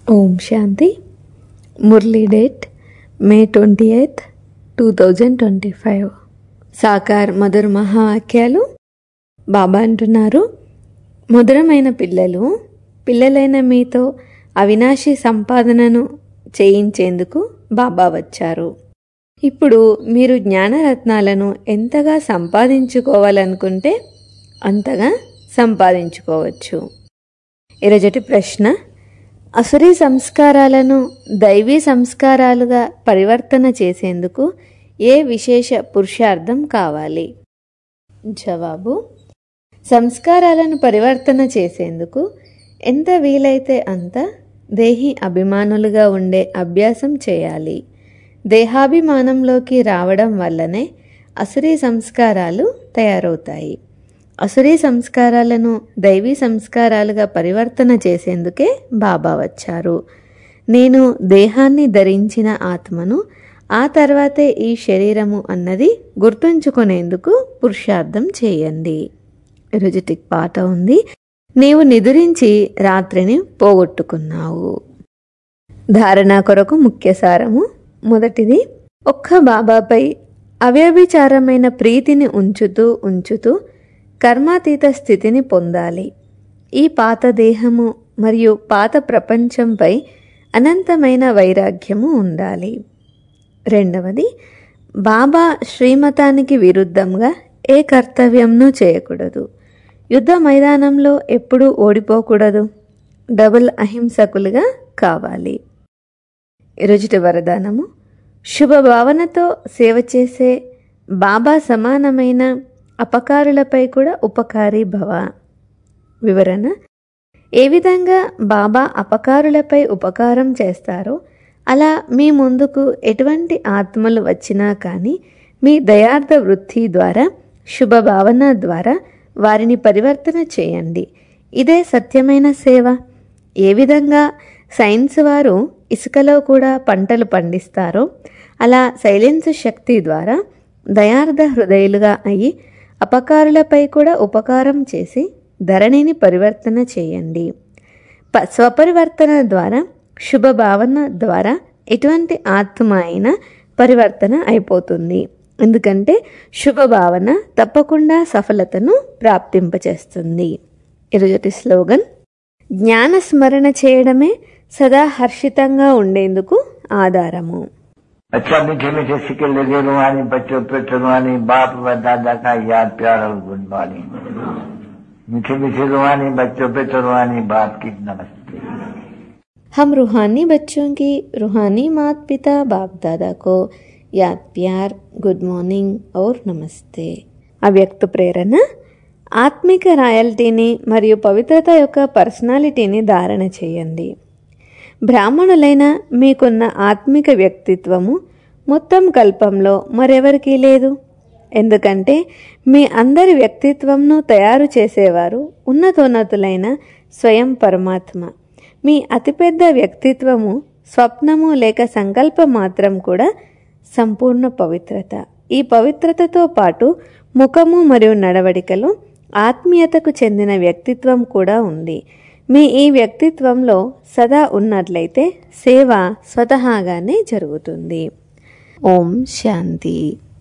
ఓం శాంతి Murli date May twenty eighth two thousand twenty five సాకార్ మధుర మహావాక్యాలు బాబా అంటున్నారు మధురమైన పిల్లలు పిల్లలైన మీతో అవినాశి సంపాదనను చేయించేందుకు బాబా వచ్చారు ఇప్పుడు మీరు జ్ఞానరత్నాలను ఎంతగా సంపాదించుకోవాలనుకుంటే అంతగా సంపాదించుకోవచ్చు ఈరోజటి ప్రశ్న అసురీ సంస్కారాలను దైవీ సంస్కారాలుగా పరివర్తన చేసేందుకు ఏ విశేష పురుషార్థం కావాలి జవాబు సంస్కారాలను పరివర్తన చేసేందుకు ఎంత వీలైతే అంత దేహి అభిమానులుగా ఉండే అభ్యాసం చేయాలి దేహాభిమానంలోకి రావడం వల్లనే అసురీ సంస్కారాలు తయారవుతాయి అసురీ సంస్కారాలను దైవీ సంస్కారాలుగా పరివర్తన చేసేందుకే బాబా వచ్చారు నేను దేహాన్ని ధరించిన ఆత్మను ఆ తర్వాతే ఈ శరీరము అన్నది గుర్తుంచుకునేందుకు పురుషార్థం చేయండి ఈరోజుటి పాట ఉంది నీవు నిదురించి రాత్రిని పోగొట్టుకున్నావు ధారణ కొరకు ముఖ్య సారము మొదటిది ఒక్క బాబాపై అవ్యభిచారమైన ప్రీతిని ఉంచుతూ ఉంచుతూ కర్మాతీత స్థితిని పొందాలి ఈ పాత దేహము మరియు పాత ప్రపంచంపై అనంతమైన వైరాగ్యము ఉండాలి రెండవది బాబా శ్రీమతానికి విరుద్ధంగా ఏ కర్తవ్యంను చేయకూడదు యుద్ధ మైదానంలో ఎప్పుడూ ఓడిపోకూడదు డబుల్ అహింసకులుగా కావాలి ఈరోజుటి వరదానము శుభభావనతో సేవ చేసే బాబా సమానమైన అపకారులపై కూడా ఉపకారి భవ వివరణ ఏ విధంగా బాబా అపకారులపై ఉపకారం చేస్తారో అలా మీ ముందుకు ఎటువంటి ఆత్మలు వచ్చినా కానీ మీ దయార్థ వృత్తి ద్వారా శుభభావన ద్వారా వారిని పరివర్తన చేయండి ఇదే సత్యమైన సేవ ఏ విధంగా సైన్స్ వారు ఇసుకలో కూడా పంటలు పండిస్తారో అలా సైలెన్స్ శక్తి ద్వారా దయార్థ హృదయులుగా అయి అపకారులపై కూడా ఉపకారం చేసి ధరణిని పరివర్తన చేయండి ప స్వపరివర్తన ద్వారా శుభభావన ద్వారా ఎటువంటి ఆత్మ అయినా పరివర్తన అయిపోతుంది ఎందుకంటే శుభభావన తప్పకుండా సఫలతను ప్రాప్తింపచేస్తుంది ఈరోజటి స్లోగన్ జ్ఞాన స్మరణ చేయడమే సదా హర్షితంగా ఉండేందుకు ఆధారము अच्छा मीठे मीठे सिक्के लगे रुहानी बच्चों पे रुहानी बाप व दादा का याद प्यार और गुड मॉर्निंग मीठे मीठे रुहानी बच्चों पे रुहानी बाप की नमस्ते हम रूहानी बच्चों की रूहानी माता पिता बाप दादा को याद प्यार గుడ్ మార్నింగ్ और నమస్తే అవ్యక్త ప్రేరణ ఆత్మిక రాయల్టీని మరియు పవిత్రత యొక్క పర్సనాలిటీని ధారణ చేయండి బ్రాహ్మణులైన మీకున్న ఆత్మిక వ్యక్తిత్వము మొత్తం కల్పంలో మరెవరికీ లేదు ఎందుకంటే మీ అందరి వ్యక్తిత్వంను తయారు చేసేవారు ఉన్నతోన్నతులైన స్వయం పరమాత్మ మీ అతిపెద్ద వ్యక్తిత్వము స్వప్నము లేక సంకల్ప మాత్రం కూడా సంపూర్ణ పవిత్రత ఈ పవిత్రతతో పాటు ముఖము మరియు నడవడికలు ఆత్మీయతకు చెందిన వ్యక్తిత్వం కూడా ఉంది మీ ఈ వ్యక్తిత్వంలో సదా ఉన్నట్లయితే సేవ స్వతహాగానే జరుగుతుంది ఓం శాంతి